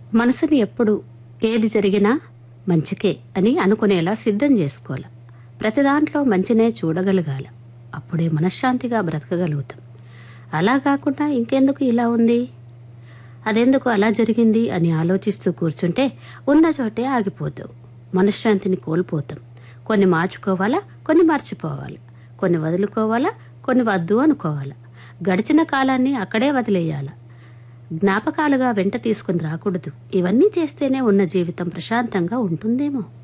మనసుని ఎప్పుడు ఏది జరిగినా మంచికే అని అనుకునేలా సిద్ధం చేసుకోవాలి ప్రతి దాంట్లో మంచినే చూడగలగాల అప్పుడే మనశ్శాంతిగా బ్రతకగలుగుతాం అలా కాకుండా ఇంకెందుకు ఇలా ఉంది అదెందుకు అలా జరిగింది అని ఆలోచిస్తూ కూర్చుంటే ఉన్న చోటే ఆగిపోతావు మనశ్శాంతిని కోల్పోతాం కొన్ని మార్చుకోవాలా కొన్ని మర్చిపోవాలి కొన్ని వదులుకోవాలా కొన్ని వద్దు అనుకోవాలా గడిచిన కాలాన్ని అక్కడే వదిలేయాల జ్ఞాపకాలుగా వెంట తీసుకుని రాకూడదు ఇవన్నీ చేస్తేనే ఉన్న జీవితం ప్రశాంతంగా ఉంటుందేమో